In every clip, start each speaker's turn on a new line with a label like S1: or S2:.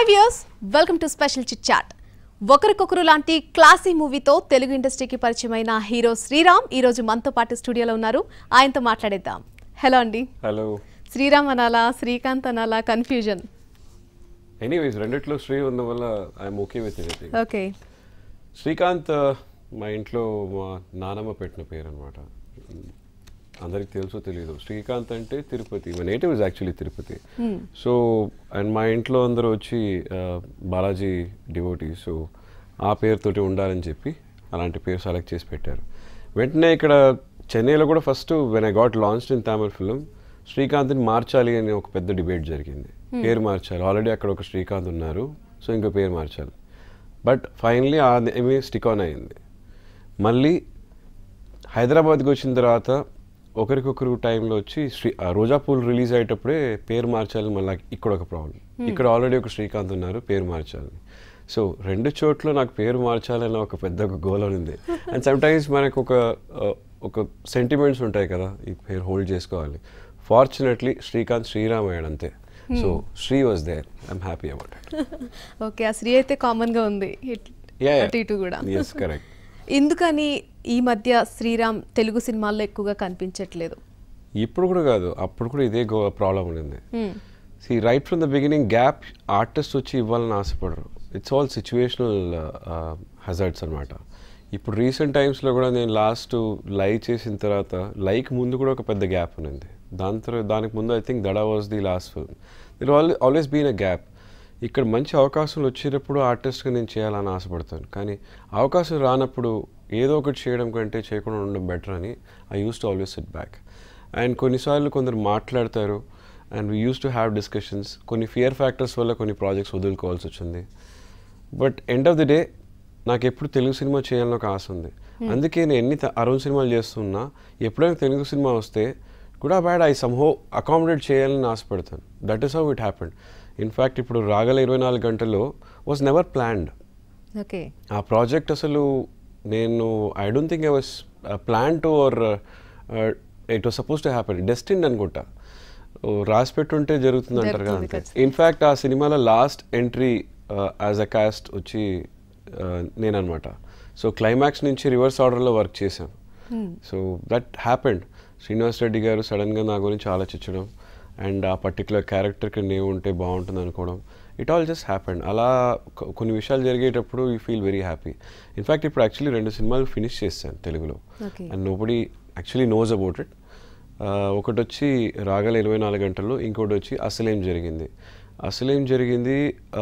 S1: Viewers welcome to special chit chat Okarikokaru లాంటి classy మూవీతో తెలుగు ఇండస్ట్రీకి పరిచయమైన హీరో శ్రీరామ్ ఈ రోజు మనతో పాటు స్టూడియోలో ఉన్నారు ఆయనతో మాట్లాడేద్దాం హలో అండి
S2: హలో
S1: శ్రీరామ్ అనాలా శ్రీకాంత్ అనాలా కన్ఫ్యూజన్
S2: ఎనీవేస్ రెండిట్లో శ్రీ ఉన్న వల్ల I'm okay with anything
S1: okay
S2: Srikanth మా ఇంట్లో మా నానమ్మ పెట్టిన పేరు అనమాట అందరికి తెలుసో తెలీదు శ్రీకాంత్ అంటే తిరుపతి మా native is actually Tirupati so and మా ఇంట్లో అందరూ వచ్చి ఆ, బాలాజీ డివోటీ సో ఆ పేరుతోటి ఉండాలని చెప్పి అలాంటి పేరు సెలెక్ట్ చేసి పెట్టారు వెంటనే ఇక్కడ చెన్నైలో కూడా first when I got launched in Tamil film శ్రీకాంత్ని మార్చాలి అని ఒక పెద్ద డిబేట్ జరిగింది పేరు మార్చాలి ఆల్రెడీ అక్కడ ఒక శ్రీకాంత్ ఉన్నారు సో ఇంకో పేరు మార్చాలి బట్ ఫైనలీ ఆ ఏమీ స్టిక్ ఆన్ అయింది మళ్ళీ హైదరాబాద్కి వచ్చిన తర్వాత ఒకరికొకరు టైంలో వచ్చి శ్రీ ఆ రోజా పూల్ రిలీజ్ అయ్యేటప్పుడే పేరు మార్చాలి మళ్ళీ ఇక్కడ ఒక ప్రాబ్లం ఇక్కడ ఆల్రెడీ ఒక శ్రీకాంత్ ఉన్నారు పేరు మార్చాలి సో రెండు చోట్ల నాకు పేరు మార్చాలన్న ఒక పెద్ద ఒక గోల్ ఉంది అండ్ సమ్ టైమ్స్ మనకు ఒక ఆ, ఒక సెంటిమెంట్స్ ఉంటాయి కదా ఈ పేరు హోల్డ్ చేసుకోవాలి ఫార్చునేట్లీ శ్రీకాంత్ శ్రీరామ్ అయ్యాడు అంతే so Sri was there I'm happy about it
S1: okay ఆ శ్రీ అయితే కామన్ గా ఉంది ఇట్- అటు ఇటు కూడా
S2: ఎస్ కరెక్ట్
S1: ఎందుకని ఈ మధ్య శ్రీరామ్ తెలుగు సినిమాల్లో ఎక్కువగా కనిపించట్లేదు
S2: ఇప్పుడు కూడా కాదు అప్పుడు కూడా ఇదే గో ప్రాబ్లం ఉండింది see right from the beginning gap artist వచ్చి ఇవ్వాలని ఆశపడరు ఇట్స్ ఆల్ సిచ్యువేషనల్ హజార్డ్స్ అనమాట ఇప్పుడు రీసెంట్ టైమ్స్లో కూడా నేను లాస్ట్ లైవ్ చేసిన తర్వాత లైక్ ముందు కూడా ఒక పెద్ద గ్యాప్ ఉన్నింది దాని తర్వాత దానికి ముందు I think Dhada was the last film there all always been a gap ఇక్కడ మంచి అవకాశాలు వచ్చేటప్పుడు ఆర్టిస్ట్గా నేను చేయాలని ఆశపడతాను కానీ అవకాశం రానప్పుడు ఏదో ఒకటి చేయడం కంటే చేయకుండా ఉండడం బెటర్ అని I use to always sit back and కొన్నిసార్లు కొందరు మాట్లాడతారు and we use to have discussions కొన్ని ఫియర్ ఫ్యాక్టర్స్ వల్ల కొన్ని ప్రాజెక్ట్స్ వదులుకోవాల్సి వచ్చింది but end of the day నాకు ఎప్పుడు తెలుగు సినిమా చేయాలని ఒక ఆశ ఉంది అందుకే నేను ఎన్ని త- అరవై సినిమాలు చేస్తున్నా ఎప్పుడైనా తెలుగు సినిమా వస్తే good or bad I somehow accommodate చేయాలని ఆశపడతాను that is how it happened in fact ఇప్పుడు రాగల ఇరవై నాలుగు గంటల్లో వాజ్ నెవర్ ప్లాన్డ్
S1: ఓకే
S2: ఆ ప్రాజెక్ట్ అసలు నేను I don't think I was plan to or it was suppose to happen destine అనుకుంటా ఓ, రాసి పెట్టుంటే జరుగుతుంది అంటారు కదా
S1: జరుగుతుంది
S2: అంతే ఇన్ఫ్యాక్ట్ ఆ సినిమాలో last entry as a cast వచ్చి నేను అనమాట సో క్లైమాక్స్ నుంచి రివర్స్ ఆర్డర్లో వర్క్ చేశాను so that happened Srinivas Reddy garu సడన్గా నా గురించి ఆలోచించడం అండ్ ఆ పర్టికులర్ క్యారెక్టర్కి నేను ఉంటే బాగుంటుంది అనుకోవడం ఇట్ ఆల్ జస్ట్ హ్యాపెండ్ అలా కొ- కొన్ని విషయాలు జరిగేటప్పుడు you feel very happy in fact ఇప్పుడు యాక్చువల్లీ రెండు సినిమాలు ఫినిష్ చేశాను తెలుగులో
S1: Okay.
S2: And nobody actually knows about it ఒకటి వచ్చి రాగల ఇరవై నాలుగు గంటల్లో ఇంకోటి వచ్చి అసలేం జరిగింది అసలేం జరిగింది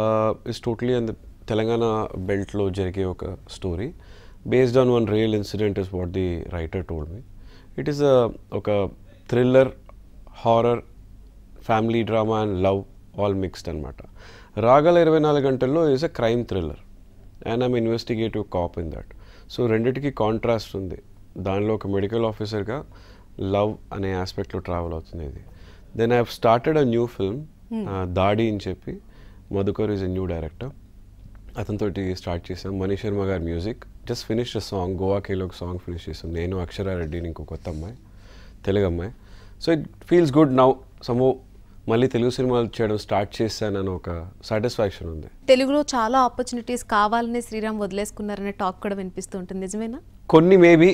S2: ఇస్ టోటలీ అండ్ తెలంగాణ బెల్ట్లో జరిగే ఒక story based on one real incident is what the writer told me it is ఒక thriller horror family drama and love all mixed అనమాట రాగల ఇరవై నాలుగు గంటల్లో is a crime thriller and I'm investigative cop in that so రెండిటికి contrast ఉంది దానిలో ఒక మెడికల్ ఆఫీసర్గా లవ్ అనే ఆస్పెక్ట్లో ట్రావెల్ అవుతుంది ఇది then I started a new film Daadi అని చెప్పి Madhukar is a new director అతనితోటి స్టార్ట్ చేసాం మనీష్ శర్మ గారి music just finish song Goa కేలో ఒక సాంగ్ ఫినిష్ చేసాం నేను అక్షరారెడ్డి ఇంకో కొత్త అమ్మాయి తెలుగు అమ్మాయి so it feels good now సమో మళ్ళీ తెలుగు సినిమాలు చేయడం స్టార్ట్ చేశానని ఒక సాటిస్ఫాక్షన్ ఉంది
S1: తెలుగులో చాలా ఆపర్చునిటీస్ కావాలనే శ్రీరామ్ వదిలేసుకున్నారనే టాక్ కూడా వినిపిస్తూ ఉంటుంది నిజమేనా
S2: కొన్ని maybe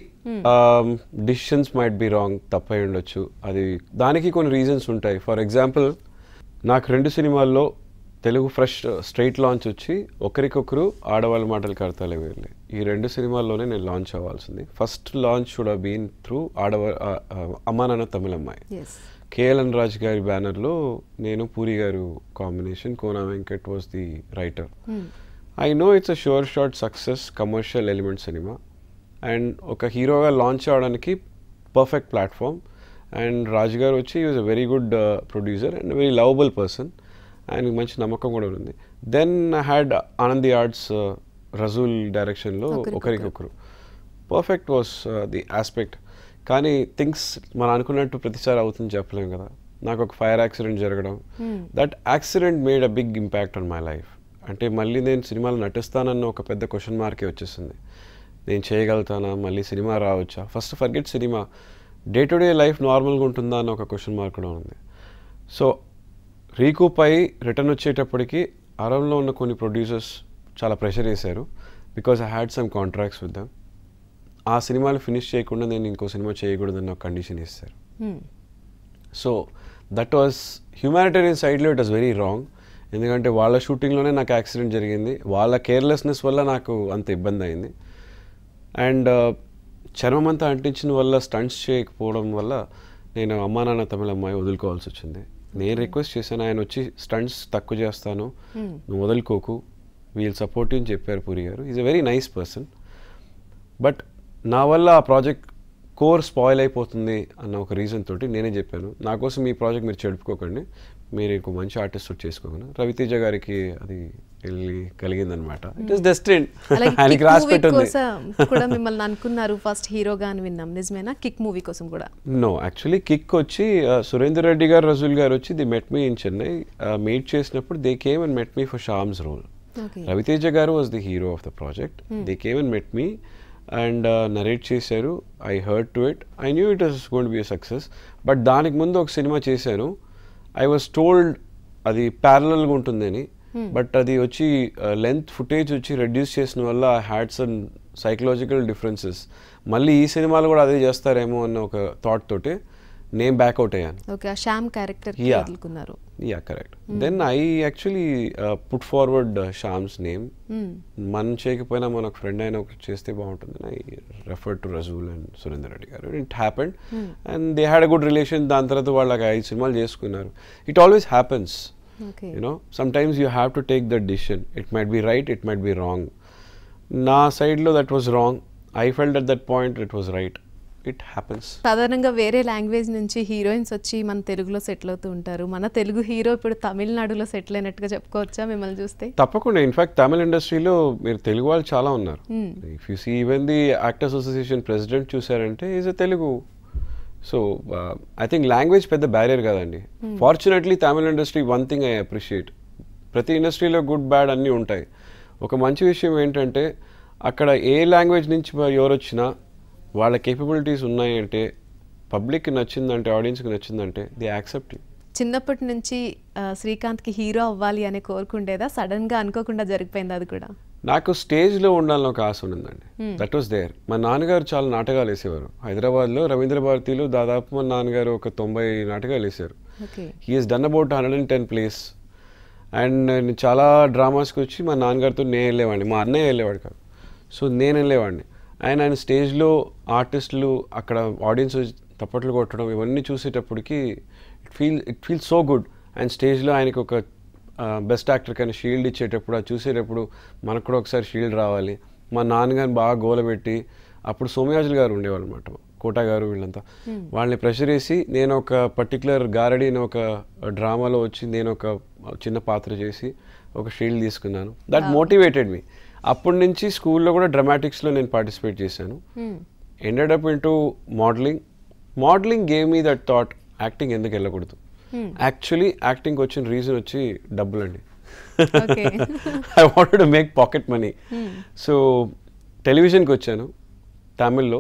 S2: decisions might be wrong తప్పై ఉండొచ్చు అది దానికి కొన్ని రీజన్స్ ఉంటాయి ఫర్ ఎగ్జాంపుల్ నాకు రెండు సినిమాల్లో తెలుగు ఫ్రెష్ స్ట్రైట్ లాంచ్ వచ్చి ఒకరికొకరు ఆడవాళ్ళ మాటలు కడతాలే వెళ్ళి ఈ రెండు సినిమాల్లోనే నేను లాంచ్ అవ్వాల్సింది first launch should been through ఆడవ ఆ, ఆ, అమ్మా నాన్న తమిళమ్మాయి
S1: ఎస్
S2: కేఎల్ఎన్ రాజ్ గారి బ్యానర్లో నేను Puri garu combination Kona Venkat was the writer I know it's a sure short success commercial element cinema and ఒక హీరోగా లాంచ్ అవడానికి perfect platform and Raj garu వచ్చి is a very good producer and very lovable person ఆయనకి మంచి నమ్మకం కూడా ఉంది then had Anandi Arts Rasool డైరెక్షన్లో
S1: Okarikokaru.
S2: Okarikokaru perfect was the aspect కానీ థింగ్స్ మనం అనుకున్నట్టు ప్రతిసారి అవుతుంది చెప్పలేం కదా నాకు ఒక ఫైర్ యాక్సిడెంట్ జరగడం that accident made a big impact on my life అంటే మళ్ళీ నేను సినిమాలో నటిస్తానన్న ఒక పెద్ద క్వశ్చన్ మార్కే వచ్చేసింది నేను చేయగలుగుతానా మళ్ళీ సినిమా రావచ్చా first forget cinema day to day life నార్మల్గా ఉంటుందా అన్న ఒక క్వశ్చన్ మార్క్ కూడా ఉంది సో రీకూప్ అయి రిటర్న్ వచ్చేటప్పటికి అరంలో ఉన్న కొన్ని ప్రొడ్యూసర్స్ చాలా ప్రెషర్ వేశారు because I had some contracts with them ఆ సినిమాలు ఫినిష్ చేయకుండా నేను ఇంకో సినిమా చేయకూడదని నాకు కండిషన్ ఇస్తారు
S1: Hmm.
S2: So that was humanitarian సైడ్లో ఇట్ వాస్ వెరీ రాంగ్ ఎందుకంటే వాళ్ళ షూటింగ్లోనే నాకు యాక్సిడెంట్ జరిగింది వాళ్ళ కేర్లెస్నెస్ వల్ల నాకు అంత ఇబ్బంది అయింది అండ్ చర్మం అంతా అంటించిన వల్ల స్టంట్స్ చేయకపోవడం వల్ల నేను అమ్మా నాన్న తమిళ అమ్మాయి వదులుకోవాల్సి వచ్చింది నేను రిక్వెస్ట్ చేశాను ఆయన వచ్చి స్టంట్స్ తక్కువ చేస్తాను నువ్వు వదులుకోకు వీళ్ళు సపోర్ట్ అని చెప్పారు Puri garu is a very nice person but నా వల్ల ఆ ప్రాజెక్ట్ కోర్ స్పాయిల్ అయిపోతుంది అన్న ఒక రీజన్ తోటి నేనే చెప్పాను నా కోసం ఈ ప్రాజెక్ట్ మీరు చెడుపుకోకండి మీరు ఇంకో మంచి ఆర్టిస్ట్ చేసుకోకండి రవితేజ గారికి అది వెళ్ళి కలిగిందనమాట ఇట్ ఇస్ డెస్టిన్
S1: అలాగే
S2: ఆయనకి
S1: కిక్
S2: రాసి
S1: మూవీ
S2: పెట్టింది
S1: కోసం కూడా మిమ్మల్ని అనుకున్నారు ఫస్ట్ హీరోగా అని విన్నాం నిజమేనా కిక్ మూవీ కోసం కూడా
S2: నో యాక్చువల్లీ కిక్ వచ్చి uh, సురేందర్ రెడ్డి గారు రజుల్ గారు వచ్చి the met me in Chennai meet చేసినప్పుడు they came and met me for Shaam's role
S1: okay
S2: Raviteja garu was the hero of the project they came and met me and narrate చేశారు I heard to it I knew it is gonna be success but దానికి ముందు ఒక cinema చేశాను I was told అది ప్యారలల్గా ఉంటుందని but అది వచ్చి లెంత్ ఫుటేజ్ వచ్చి రెడ్యూస్ చేసిన వల్ల హ్యాడ్ సమ్ సైకలాజికల్ డిఫరెన్సెస్ మళ్ళీ ఈ సినిమాలు కూడా అదే చేస్తారేమో అన్న ఒక థాట్ తోటి నేను బ్యాక్అవుట్ అయ్యాను
S1: ఓకే ఆ శ్యామ్ క్యారెక్టర్
S2: Yeah.
S1: వదులుకున్నారు
S2: yeah correct then I actually put forward Shaam's name మనం చేయకపోయినా మనకు ఫ్రెండ్ అయినా ఒకటి చేస్తే బాగుంటుంది I refer to Rasool and Surender Reddy garu it happened and they had a good relation దాని తర్వాత వాళ్ళకి ఐదు సినిమాలు చేసుకున్నారు it always happens
S1: okay
S2: you know sometimes you have to take that decision it might be right it might be wrong నా సైడ్లో that was wrong I felt at that point it was right it happens
S1: సాధారణంగా వేరే language నుంచి heroines వచ్చి మన తెలుగులో settle అవుతూ ఉంటారు మన తెలుగు హీరో ఇప్పుడు తమిళనాడులో సెటిల్ అయినట్టుగా చెప్పుకోవచ్చా మిమ్మల్ని చూస్తే
S2: తప్పకుండా ఇన్ఫాక్ట్ తమిళ ఇండస్ట్రీలో మీరు తెలుగు వాళ్ళు చాలా ఉన్నారు
S1: Hmm.
S2: If you see even the actors association president చూసారంటే is a Telugu so I think language పెద్ద బ్యారియర్ కదండి ఫార్చునేట్లీ తమిళ industry one thing I appreciate ప్రతి ఇండస్ట్రీలో గుడ్ బ్యాడ్ అన్నీ ఉంటాయి ఒక మంచి విషయం ఏంటంటే అక్కడ ఏ లాంగ్వేజ్ నుంచి ఎవరు వచ్చినా వాళ్ళ కేపబిలిటీస్ ఉన్నాయి అంటే పబ్లిక్కి నచ్చిందంటే ఆడియన్స్కి నచ్చిందంటే దే యాక్సెప్ట్
S1: చిన్నప్పటి నుంచి ఆ, శ్రీకాంత్కి హీరో అవ్వాలి అనే కోరుకుండేదా సడన్ గా అనుకోకుండా జరిగిపోయింది అది కూడా
S2: నాకు స్టేజ్లో ఉండాలని ఒక ఆశ ఉండిందండి దట్ వాస్ దేర్ మా నాన్నగారు చాలా నాటకాలు వేసేవారు హైదరాబాద్లో రవీంద్ర భారతిలో దాదాపు మా నాన్నగారు ఒక తొంభై నాటకాలు వేశారు
S1: okay
S2: he's done about hundred and ten plays and నేను చాలా డ్రామాస్కి వచ్చి మా నాన్నగారితో నేను వెళ్ళేవాడిని మా అన్నయ్య వెళ్ళేవాడు కాదు సో నేను వెళ్ళేవాడిని ఆయన ఆయన స్టేజ్లో ఆర్టిస్టులు అక్కడ ఆడియన్స్ తప్పట్లు కొట్టడం ఇవన్నీ చూసేటప్పటికి it feel it feel so good and స్టేజ్లో ఆయనకి ఒక బెస్ట్ యాక్టర్ కానీ షీల్డ్ ఇచ్చేటప్పుడు అది చూసేటప్పుడు మనకు కూడా ఒకసారి షీల్డ్ రావాలి మా నాన్నగారిని బాగా గోలబెట్టి అప్పుడు సోమయాజులు గారు ఉండేవాళ్ళు అనమాట కోటా గారు వీళ్ళంతా వాళ్ళని ప్రెషర్ వేసి నేను ఒక పర్టికులర్ గారడి అనే ఒక డ్రామాలో వచ్చి నేను ఒక చిన్న పాత్ర చేసి ఒక షీల్డ్ తీసుకున్నాను దట్ మోటివేటెడ్ మీ అప్పటి నుంచి స్కూల్లో కూడా డ్రామాటిక్స్లో నేను పార్టిసిపేట్ చేశాను ended up into modeling modeling gave me that thought acting ఎందుకు వెళ్ళకూడదు యాక్చువల్లీ యాక్టింగ్ వచ్చిన రీజన్ వచ్చి డబ్బులండి
S1: Okay.
S2: I wanted to make pocket money so టెలివిజన్కి వచ్చాను తమిళ్లో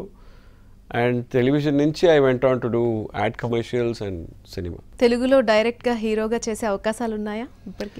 S2: అండ్ టెలివిజన్ నుంచి I went on to do ad commercials and cinema
S1: తెలుగులో డైరెక్ట్ గా హీరోగా చేసే అవకాశాలు ఉన్నాయా ఇప్పటికి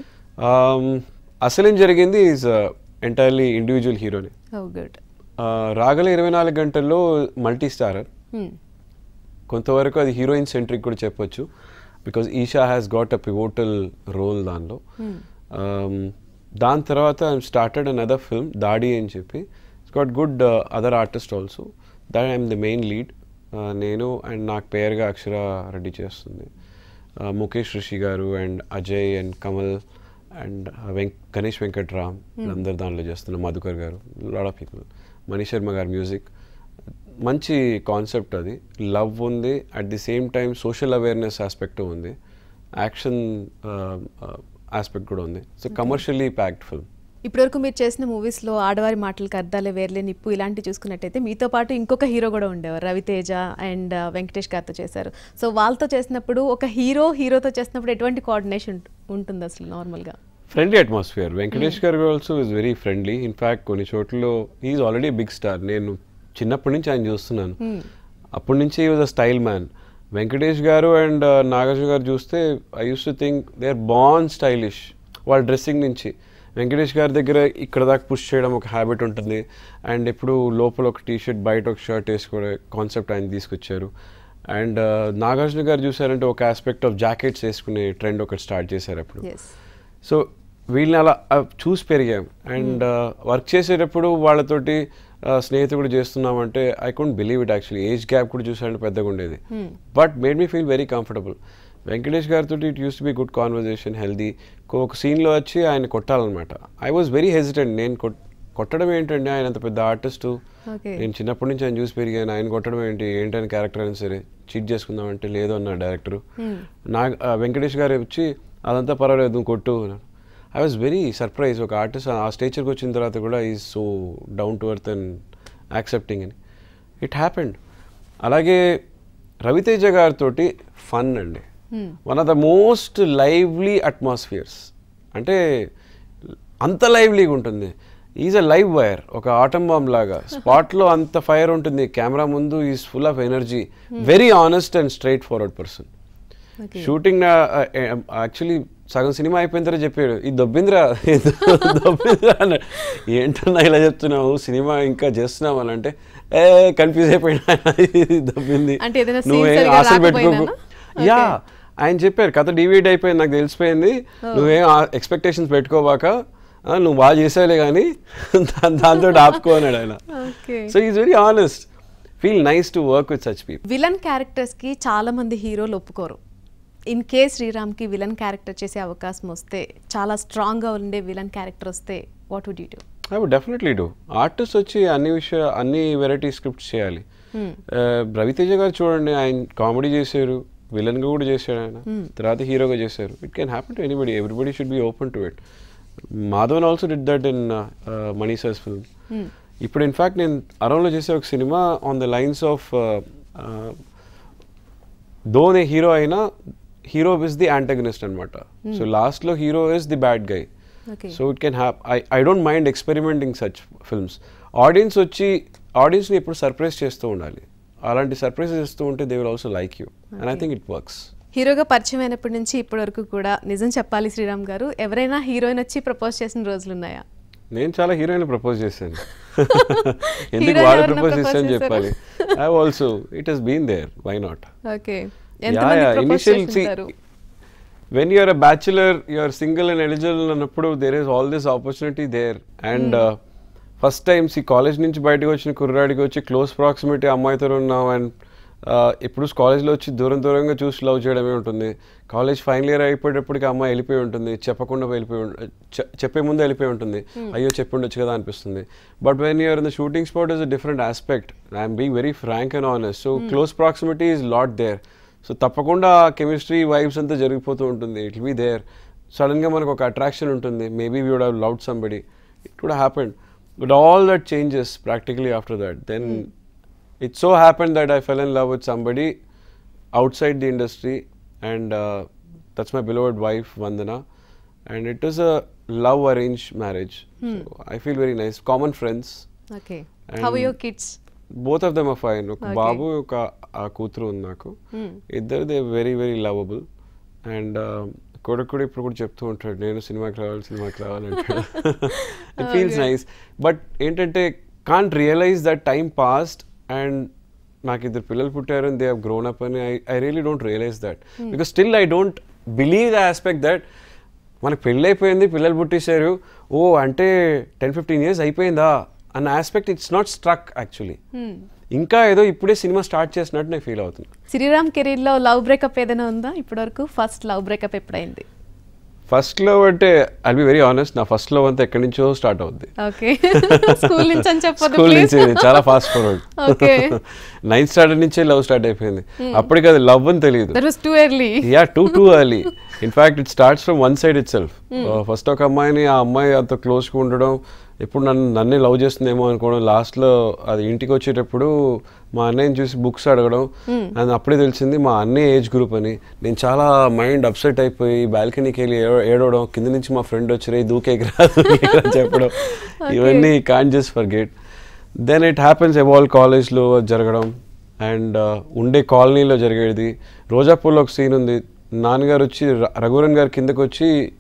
S2: అసలేం జరిగింది ఈజ్ ఎంటైర్లీ ఇండివిజువల్ హీరోని
S1: ఓ గుడ్
S2: రాగల ఇరవై నాలుగు గంటల్లో మల్టీ స్టారర్ కొంతవరకు అది హీరోయిన్ సెంట్రిక్ కూడా చెప్పొచ్చు because Esha has got a pivotal role దానిలో Um, దాని తర్వాత I'm started an other film Daadi అని చెప్పి it's got good other artist also that I'm the main lead నేను అండ్ నాకు పేరుగా అక్షర రెడ్డి చేస్తుంది Uh, Mukesh Rishi garu and Ajay and Kamal and Venk Ganesh Venkatram అందరు దాంట్లో చేస్తున్నారు Madhukar garu lot of people Manish Sharma garu music మంచి కాన్సెప్ట్ అది లవ్ ఉంది at the same time social awareness aspect ఉంది యాక్షన్ ఆస్పెక్ట్ కూడా ఉంది సో కమర్షియల్లీ ప్యాక్డ్ ఫిల్మ్
S1: ఇప్పటివరకు మీరు చేసిన మూవీస్ లో ఆడవారి మాటలకు అర్థాలే వేర్లే నిప్పు ఇలాంటివి చూసుకున్నట్టయితే మీతో పాటు ఇంకొక హీరో కూడా ఉండేవారు రవితేజ అండ్ వెంకటేష్ గారితో చేశారు సో వాళ్ళతో చేసినప్పుడు ఒక హీరో హీరోతో చేసినప్పుడు ఎటువంటి కోఆర్డినేషన్ ఉంటుంది అసలు నార్మల్ గా
S2: friendly atmosphere Venkatesh garu also is very friendly in fact కొన్ని చోట్లలో ఈజ్ ఆల్రెడీ బిగ్ స్టార్ నేను చిన్నప్పటి నుంచి ఆయన చూస్తున్నాను అప్పటి నుంచి was a style man Venkatesh garu and Nagarjuna garu చూస్తే I use to think they are born stylish వాళ్ళ డ్రెస్సింగ్ నుంచి వెంకటేష్ గారి దగ్గర ఇక్కడ దాకా పుష్ చేయడం ఒక హ్యాబిట్ ఉంటుంది అండ్ ఎప్పుడు లోపల ఒక టీ షర్ట్ బయట ఒక షర్ట్ వేసుకోవడం కాన్సెప్ట్ ఆయన తీసుకొచ్చారు అండ్ నాగార్జున గారు చూసారంటే ఒక ఆస్పెక్ట్ ఆఫ్ జాకెట్స్ వేసుకునే ట్రెండ్ ఒకటి స్టార్ట్ చేశారు అప్పుడు
S1: ఎస్
S2: సో వీళ్ళని అలా ఆ, చూసి పెరిగాం అండ్ వర్క్ చేసేటప్పుడు వాళ్ళతోటి ఆ, స్నేహితుడు కూడా చేస్తున్నామంటే I can't believe it actually age gap కూడా చూసారంటే పెద్దగా ఉండేది but made me feel very comfortable Venkatesh గారితో it use to be good conversation healthy ఒక సీన్లో వచ్చి ఆయన కొట్టాలన్నమాట ఐ వాజ్ వెరీ హెజిటెంట్ నేను కొట్- కొట్టడం ఏంటండి ఆయన అంత పెద్ద ఆర్టిస్టు
S1: ఓకే
S2: నేను చిన్నప్పటి నుంచి ఆయన చూసి పెరిగాను ఆయన కొట్టడం ఏంటి ఏంటని క్యారెక్టర్ అయినా సరే చీట్ చేసుకుందాం అంటే లేదు అన్న డైరెక్టర్ నా ఆ, వెంకటేష్ గారు వచ్చి అదంతా పర్వాలేదు నువ్వు కొట్టు ఐ వాజ్ వెరీ సర్ప్రైజ్ ఒక ఆర్టిస్ట్ ఆ స్టేచర్కి వచ్చిన తర్వాత కూడా is so down to earth and accepting అని ఇట్ హ్యాపెండ్ అలాగే రవితేజ గారితో ఫన్ అండి one of the most lively atmospheres అంటే అంత లైవ్లీగా ఉంటుంది ఈజ్ అ లైవ్ వైర్ ఒక ఆటం బాంబ్ లాగా స్పాట్లో అంత ఫైర్ ఉంటుంది కెమెరా ముందు is full of energy very honest and straight forward person
S1: okay
S2: shooting actually సగం సినిమా అయిపోయిన తర్వాత చెప్పాడు ఇది దొబ్బిందిరా ఇది దొబ్బిందిరా అన్నాడు ఏంటన్నా ఇలా చెప్తున్నావు సినిమా ఇంకా చేస్తున్నావు అని అంటే ఏ కన్ఫ్యూజ్ అయిపోయినా ఇది దొబ్బింది
S1: అంటే ఏదైనా scene
S2: నువ్వేం
S1: సరిగా
S2: ఆశలు పెట్టుకోకు
S1: రాకపోయినానా?
S2: యా ఆయన చెప్పారు కథ డివైడ్ అయిపోయింది నాకు తెలిసిపోయింది నువ్వేం ఎక్స్పెక్టేషన్స్ పెట్టుకోవాక ఆ, నువ్వు బాగా చేసావులే కానీ దాంతో ఆపుకో అన్నాడు ఆయన
S1: okay
S2: so is very honest feel nice to work with such people
S1: villain characters కి చాలా మంది హీరోలు ఒప్పుకోరు ఇన్ కేస్ శ్రీరామ్కి విలన్ క్యారెక్టర్ చేసే అవకాశం వస్తే చాలా స్ట్రాంగ్గా ఉండే విలన్ క్యారెక్టర్ వస్తే what would you do
S2: I would definitely do artist వచ్చి అన్ని విషయ అన్ని వెరైటీ స్క్రిప్ట్స్ చేయాలి Uh, రవితేజ గారు చూడండి ఆయన కామెడీ చేశారు విలన్గా కూడా చేశాడు ఆయన తర్వాత హీరోగా చేశారు it can happen to anybody everybody should be open to it Madhavan also did that in Mani sir's film ఇప్పుడు ఇన్ఫాక్ట్ నేను అరౌండ్లో చేసే ఒక సినిమా ఆన్ ద లైన్స్ ఆఫ్ ధోనే హీరో అయినా హీరో ఇస్ ది యాంటగనిస్ట్ అనమాట సో లాస్ట్లో hero is the bad guy
S1: okay
S2: so it can happen I I don't mind experimenting such films audience వచ్చి ఆడియన్స్ని ఎప్పుడు సర్ప్రైజ్ చేస్తూ ఉండాలి అలాంటి సర్ప్రైజ్ చేస్తూ ఉంటే they will also like you and I think it works
S1: హీరోగా పరిచయం అయినప్పటి నుంచి ఇప్పటి వరకు కూడా నిజం చెప్పాలి శ్రీరామ్ గారు ఎవరైనా హీరోయిన్ వచ్చి ప్రపోజ్ చేసిన రోజులు ఉన్నాయా
S2: నేను చాలా హీరోయిన్ ప్రపోజ్ చేశాను ఎందుకు
S1: Heroine
S2: వాళ్ళు
S1: ఎవరినో
S2: ప్రపోజ్
S1: propose
S2: చేశాను
S1: చేశారు?
S2: చెప్పాలి I also it has been there why not
S1: okay
S2: Yeah,
S1: ఎంతమంది
S2: yeah.
S1: ప్రపోజ్
S2: Initial, see,
S1: చేస్తుంటారు
S2: when you're a bachelor, you're single and eligible అన్నప్పుడు there is all this opportunity there. And first time సి college నుంచి బయటకు వచ్చిన కుర్రాడికి వచ్చి close proximity అమ్మాయితో ఉన్నాం అండ్ ఇప్పుడు కాలేజ్లో వచ్చి దూరం దూరంగా చూసి లవ్ చేయడమే ఉంటుంది కాలేజ్ ఫైనల్ ఇయర్ అయిపోయేటప్పటికి అమ్మాయి వెళ్ళిపోయి ఉంటుంది చెప్పకుండా వెళ్ళిపోయి ఉం- చె- చెప్పే ముందు వెళ్ళిపోయి ఉంటుంది అయ్యో చెప్పి ఉండొచ్చు కదా అనిపిస్తుంది but when you're in the shooting spot is a different aspect I'm being very frank and honest so close proximity is lot there so తప్పకుండా కెమిస్ట్రీ వైబ్స్ అంతా జరిగిపోతూ ఉంటుంది ఇట్ బి దేర్ సడన్గా మనకు ఒక అట్రాక్షన్ ఉంటుంది maybe we would have loved somebody it would happen but all that changes practically after that then it so happen that I fell in love with somebody outside the industry and uh, that's my beloved wife Vandana and it is a love arranged marriage so I feel very nice common friends
S1: okay how
S2: And-
S1: your kids
S2: both of them are fine ఒక
S1: Okay.
S2: బాబు ఒక ఆ కూతురు ఉంది నాకు ఇద్దరు they very very lovable and కొడుకు కూడా ఇప్పుడు కూడా చెప్తూ ఉంటాడు నేను సినిమాకి రావాలి సినిమాకి రావాలి అంటాడు it feels
S1: Okay.
S2: Nice but ఏంటంటే can't realise that time past and నాకు ఇద్దరు పిల్లలు పుట్టారు and they have grown up అని I I really don't realise that because still I don't believe the aspect that మనకు పెళ్ళి అయిపోయింది పిల్లలు పుట్టేశారు ఓ అంటే టెన్ ఫిఫ్టీన్ ఇయర్స్ అయిపోయిందా అన్న aspect it's not struck actually ఇంకా ఏదో ఇప్పుడే సినిమా స్టార్ట్ చేసినట్టు నేను ఫీల్ అవుతున్నా
S1: శ్రీరామ్ కెరీర్ లో లవ్ బ్రేకప్ ఏదైనా ఉందా ఇప్పటివరకు ఫస్ట్ లవ్ బ్రేకప్ ఎప్పుడైంది
S2: ఫస్ట్ లవ్ అంటే ఐ బి వెరీ ఆనెస్ట్ నా ఫస్ట్ లవ్ అంతా ఎక్కడి నుంచో స్టార్ట్ అవుద్ది
S1: ఓకే స్కూల్ నుంచి అని చెప్పొద్దు
S2: స్కూల్
S1: ప్లీజ్
S2: నుంచి చాలా fast forward
S1: Okay.
S2: Ninth standard నుంచే లవ్ స్టార్ట్ అయిపోయింది అప్పటికి అది లవ్ అని తెలియదు
S1: that was too early
S2: yeah too too early in fact it starts from one side itself first ఒక అమ్మాయిని ఆ అమ్మాయి అంత క్లోజ్గా ఉండడం ఎప్పుడు నన్ను నన్నే లవ్ చేస్తుందేమో అనుకోవడం లాస్ట్లో అది ఇంటికి వచ్చేటప్పుడు మా అన్నయ్యని చూసి బుక్స్ అడగడం అండ్ అప్పుడే తెలిసింది మా అన్నయ్య ఏజ్ గ్రూప్ అని నేను చాలా మైండ్ అప్సెట్ అయిపోయి బాల్కనీకి వెళ్ళి ఏడవ- ఏడవడం కింద నుంచి మా ఫ్రెండ్ వచ్చి రే దూకేకిరా దూకేకిరా అని చెప్పడం ఇవన్నీ can just forget then it happens ఎవాల్ కాలేజ్లో జరగడం అండ్ ఉండే కాలనీలో జరిగేది రోజాపూర్లో ఒక సీన్ ఉంది నాన్నగారు వచ్చి ర- రఘువరన్ గారు కిందకు వచ్చి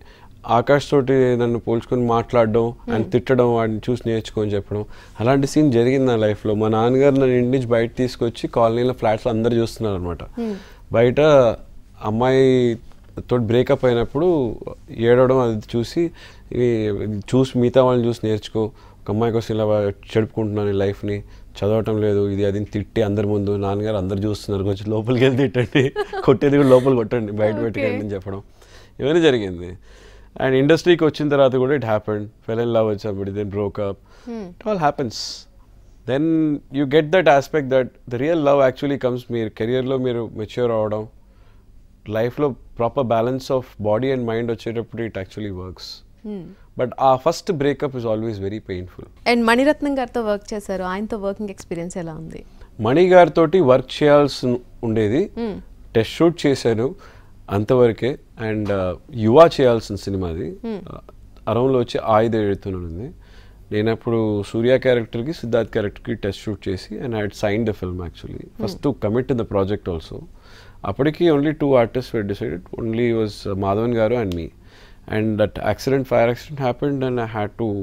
S2: ఆకాష్ తోటి నన్ను పోల్చుకొని మాట్లాడడం అండ్ తిట్టడం వాడిని చూసి నేర్చుకొని చెప్పడం అలాంటి సీన్ జరిగింది నా లైఫ్లో మా నాన్నగారు నన్ను ఇంటి నుంచి బయట తీసుకొచ్చి కాలనీలో ఫ్లాట్స్ అందరు చూస్తున్నారు అనమాట బయట అమ్మాయి తోటి బ్రేకప్ అయినప్పుడు ఏడవడం అది చూసి ఈ చూసి మిగతా వాళ్ళని చూసి నేర్చుకో ఒక అమ్మాయి కోసం ఇలా చెడుపుకుంటున్నాను ఈ లైఫ్ని చదవటం లేదు ఇది అది అని తిట్టి అందరి ముందు నాన్నగారు అందరు చూస్తున్నారు కొంచెం లోపలికి వెళ్ళి తిట్టండి కొట్టేది కూడా లోపల కొట్టండి బయట పెట్టుకోండి అని చెప్పడం ఇవన్నీ జరిగింది అండ్ ఇండస్ట్రీకి వచ్చిన తర్వాత కూడా it happened fell in love వచ్చి then broke up it all happens then you get that aspect that the real love actually comes మీరు కెరియర్లో మీరు మెచ్యూర్ అవడం లైఫ్లో proper balance of body and mind వచ్చేటప్పుడు it actually works but uh first breakup is always very painful
S1: and Maniratnam గారితో work చేశారు ఆయనతో working experience ఎలా ఉంది
S2: మణి గారితో వర్క్ చేయాల్సి ఉండేది టెస్ట్ షూట్ చేశాను అంతవరకే అండ్ యువ చేయాల్సిన సినిమాది అరౌండ్లో వచ్చి ఆయుధ ఎడుతున్నాను నేను అప్పుడు సూర్య క్యారెక్టర్కి సిద్ధార్థ్ క్యారెక్టర్కి టెస్ట్ షూట్ చేసి and I had sign the film actually first to commit the project also అప్పటికి only two artist were decided only was Madhavan గారు and me and that accident fire accident happened and I had to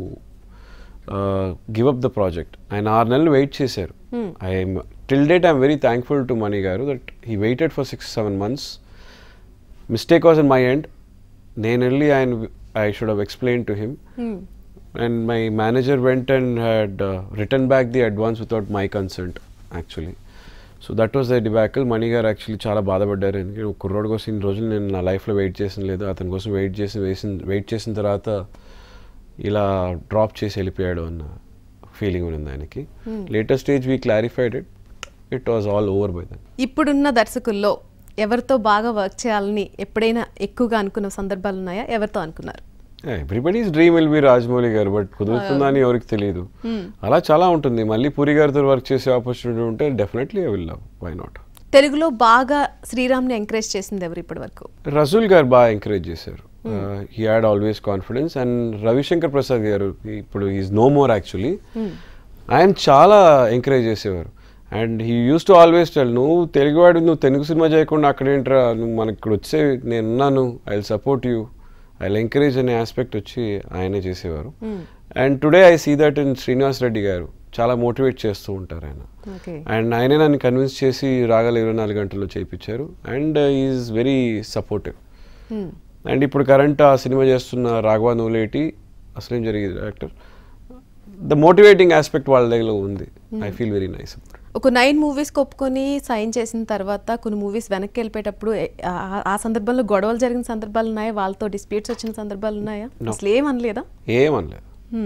S2: give up the project ఆయన ఆరు నెలలు wait చేశారు I'm till date I'm very thankful to Mani గారు that he waited for six seven months mistake was in my end నేను వెళ్ళి ఆయన I should have explain to him and my manager went and had return back the advance without my consent actually so that was the debacle Mani గారు actually చాలా బాధపడ్డారు ఎందుకంటే ఒక కుర్రోడ్ కోసం ఇన్ని రోజులు నేను నా లైఫ్లో వెయిట్ చేసిన లేదు అతని కోసం వెయిట్ చేసి వేసిన వెయిట్ చేసిన తర్వాత ఇలా డ్రాప్ చేసి వెళ్ళిపోయాడు అన్న ఫీలింగ్ ఉంది ఆయనకి latest stage we clarified it it was all over by then
S1: ఇప్పుడున్న దర్శకుల్లో ఎవరితో బాగా వర్క్ చేయాలని ఎప్పుడైనా ఎక్కువగా అనుకున్న సందర్భాలు ఉన్నాయా ఎవరితో అనుకున్నారు
S2: everybody's dream will be Rajamouli గారు బట్ కుదురుతుందా అని ఎవరికి తెలియదు అలా చాలా ఉంటుంది మళ్ళీ పూరి గారితో వర్క్ చేసే ఆపర్చునిటీ ఉంటే definitely I will love why not
S1: తెలుగులో బాగా శ్రీరామ్ని ఎంకరేజ్ చేసింది ఎవరు ఇప్పటి వరకు
S2: రసూల్ గారు బాగా ఎంకరేజ్ చేశారు he had always confidence and Ravishankar Prasad గారు ఇప్పుడు ఈజ్ నో మోర్ యాక్చువల్లీ ఆయన చాలా ఎంకరేజ్ చేసేవారు and he use to always tell నువ్వు తెలుగువాడు నువ్వు తెలుగు సినిమా చేయకుండా అక్కడ ఏంట్రా నువ్వు మనకి ఇక్కడ వచ్చే నేను ఉన్నాను I will support you I will encourage అనే ఆస్పెక్ట్ వచ్చి ఆయనే చేసేవారు and today I see that in Srinivas Reddy గారు చాలా మోటివేట్ చేస్తూ ఉంటారు ఆయన
S1: ఓకే
S2: అండ్ ఆయనే నన్ను కన్విన్స్ చేసి రాగల ఇరవై నాలుగు గంటల్లో చేయించారు and is very supportive and ఇప్పుడు కరెంట్ ఆ సినిమా చేస్తున్న రాఘవ నూలేటి అసలేం జరిగింది యాక్టర్ ద మోటివేటింగ్ ఆస్పెక్ట్ వాళ్ళ దగ్గర ఉంది ఐ ఫీల్ వెరీ నైస్ అప్పుడు
S1: ఒక నైన్ మూవీస్కి ఒప్పుకొని సైన్ చేసిన తర్వాత కొన్ని మూవీస్ వెనక్కి వెళ్ళిపోయేటప్పుడు ఏ- ఆ- ఆ సందర్భంలో గొడవలు జరిగిన సందర్భాలు ఉన్నాయా వాళ్ళతో డిస్ప్యూట్స్ వచ్చిన సందర్భాలు ఉన్నాయా
S2: No.
S1: అసలు ఏమనలేదా
S2: ఏమనలేదు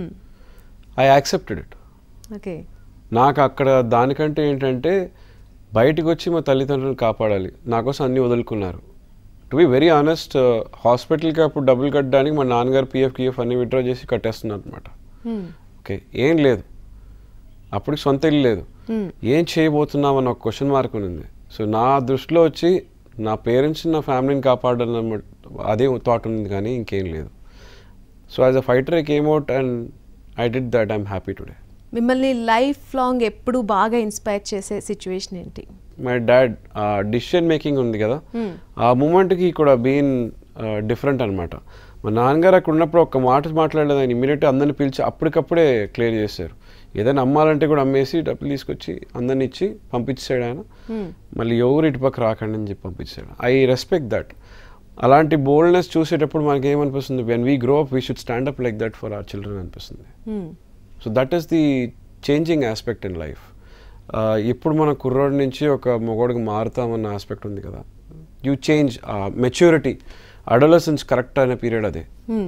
S2: ఐ యాక్సెప్టెడ్ ఇట్
S1: ఓకే
S2: నాకు అక్కడ దానికంటే ఏంటంటే బయటకు వచ్చి మా తల్లిదండ్రులను కాపాడాలి నా కోసం అన్నీ వదులుకున్నారు టు బి వెరీ ఆనెస్ట్ హాస్పిటల్కి అప్పుడు డబ్బులు కట్టడానికి మా నాన్నగారు పిఎఫ్ కిఎఫ్ అన్ని విత్డ్రా చేసి కట్టేస్తున్నారు అనమాట ఓకే ఏం లేదు అప్పటికి సొంత ఇల్లు లేదు ఏం చేయబోతున్నామని ఒక క్వశ్చన్ మార్క్ ఉంది సో నా దృష్టిలో వచ్చి నా పేరెంట్స్ నా ఫ్యామిలీని కాపాడాలన్న అదే థాట్ ఉంది కానీ ఇంకేం లేదు so as a fighter I came out and I did that I'm happy today
S1: మిమ్మల్ని లైఫ్ లాంగ్ ఎప్పుడు బాగా ఇన్స్పైర్ చేసే సిచ్యువేషన్ ఏంటి
S2: మై డాడ్ డిసిషన్ మేకింగ్ ఉంది కదా ఆ మూమెంట్కి కూడా బీన్ డిఫరెంట్ అనమాట మా నాన్నగారు అక్కడ ఉన్నప్పుడు ఒక మాట మాట్లాడలేదు ఆయన ఇమీడియట్గా అందరిని పిలిచి అప్పటికప్పుడే క్లియర్ చేశారు ఏదైనా అమ్మాలంటే కూడా అమ్మేసి డబ్బులు తీసుకొచ్చి అందరిని ఇచ్చి పంపించాడు ఆయన మళ్ళీ ఎవరు ఇటు పక్క రాకండి అని చెప్పి పంపించాడు ఐ రెస్పెక్ట్ దట్ అలాంటి బోల్డ్నెస్ చూసేటప్పుడు మనకి ఏమనిపిస్తుంది when we grow up we should stand up like that for our children అనిపిస్తుంది so that is the changing aspect in life ఇప్పుడు మన కుర్రోడి నుంచి ఒక మొగోడికి మారుతామన్న ఆస్పెక్ట్ ఉంది కదా you change maturity adolescence correct అయిన పీరియడ్ అదే
S1: Hmm.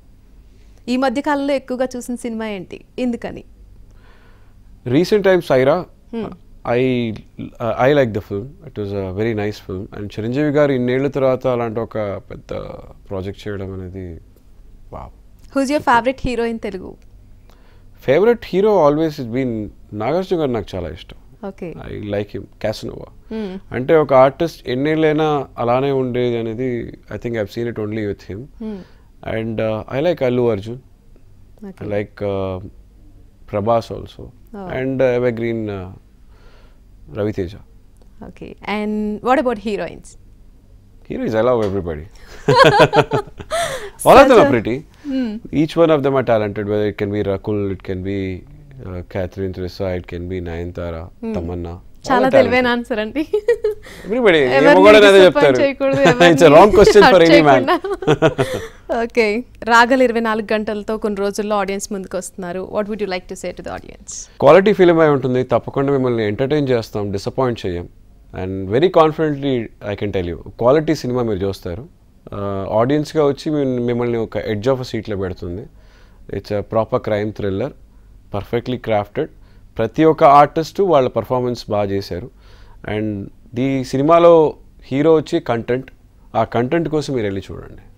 S1: ఈ మధ్య కాలంలో ఎక్కువగా చూసిన సినిమా ఏంటి ఎందుకని
S2: recent times Aira I I like the film it was a very nice film and Chiranjeevi గారు ఇన్నేళ్ల తర్వాత అలాంటి ఒక పెద్ద ప్రాజెక్ట్ చేయడం అనేది వా
S1: whose your favourite heroine Telugu
S2: favourite hero always is been Nagarjuna గారు నాకు చాలా ఇష్టం
S1: okay
S2: I like him casanova అంటే ఒక ఆర్టిస్ట్ ఎన్నేళ్ళైనా అలానే ఉండేది అనేది I think I've seen it only with him and I like Allu Arjun I like Prabhas also
S1: Oh.
S2: And evergreen Raviteja
S1: okay and what about heroines
S2: heroines I love everybody All of them
S1: Such
S2: are
S1: a-
S2: pretty. Each one of them are talented. Whether it can be Rakul, it can be uh, Catherine Theresa, it can be Nayanthara, Tamanna. all
S1: చాలా
S2: are talented.
S1: తెలివైన answer అండి
S2: Everybody,
S1: ఎవరిని
S2: ఏమో కూడా అదే
S1: disappoint
S2: చెప్తారు
S1: చేయకూడదు,
S2: it's
S1: ఎవరిని
S2: wrong question for
S1: hurt
S2: any man
S1: చేయకుండా. ఓకే రాగల ఇరవై నాలుగు గంటలతో కొన్ని రోజుల్లో ఆడియన్స్ ముందుకు వస్తున్నారు what would you like to say to the audience
S2: quality film అయి ఉంటుంది తప్పకుండా మిమ్మల్ని ఎంటర్టైన్ చేస్తాం డిసప్పాయింట్ చేయం and very confidently I can tell you quality cinema మీరు చూస్తారు ఆడియన్స్గా వచ్చి మిమ్- మిమ్మల్ని ఒక ఎడ్జ్ ఆఫ్ సీట్లో పెడుతుంది it's a proper crime thriller perfectly crafted ప్రతి ఒక్క ఆర్టిస్టు వాళ్ళ పర్ఫార్మెన్స్ బాగా చేశారు అండ్ ఈ సినిమాలో హీరో వచ్చి కంటెంట్ ఆ కంటెంట్ కోసం మీరు వెళ్ళి చూడండి